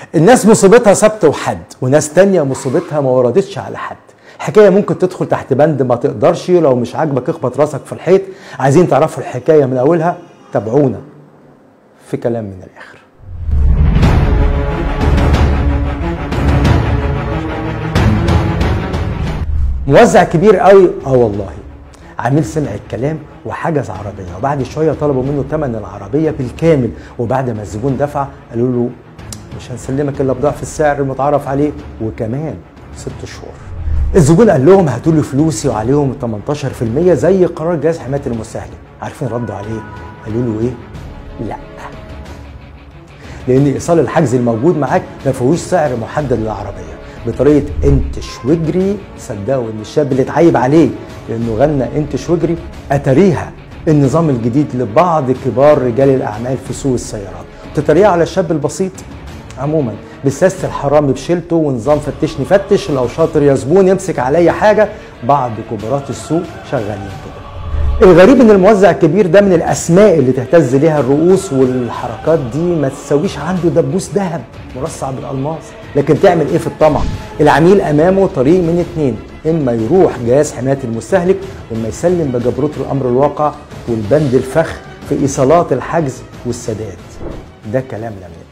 الناس مصيبتها سبت وحد وناس تانية مصيبتها ما وردتش على حد حكاية ممكن تدخل تحت بند ما تقدرش لو مش عاجبك اخبط راسك في الحيط عايزين تعرفوا الحكاية من أولها تابعونا في كلام من الآخر موزع كبير قوي اه والله عميل سمع الكلام وحجز عربيه وبعد شويه طلبوا منه ثمن العربيه بالكامل وبعد ما الزبون دفع قالوا له مش هنسلمك الا بضعف السعر المتعارف عليه وكمان ست شهور الزبون قال لهم هاتوا لي فلوسي وعليهم 18% زي قرار جهاز حمايه المستهلك عارفين ردوا عليه قالوا له ايه لا لان ايصال الحجز الموجود معاك ما فيهوش سعر محدد للعربيه بطريقه انتش واجري صدقوا ان الشاب اللي اتعيب عليه لانه غنى انتش واجري اتريها النظام الجديد لبعض كبار رجال الاعمال في سوق السيارات تتريق على الشاب البسيط عموما بسياسه الحرامي بشيلته ونظام فتشني فتش لو شاطر يا زبون يمسك عليا حاجه بعض كبارات السوق شغالين كده الغريب ان الموزع الكبير ده من الاسماء اللي تهتز ليها الرؤوس والحركات دي ما تساويش عنده دبوس ذهب مرصع بالالماس لكن تعمل ايه في الطمع العميل امامه طريق من اتنين اما يروح جهاز حمايه المستهلك واما يسلم بجبروت الامر الواقع والبند الفخ في ايصالات الحجز والسداد ده كلام لم يتم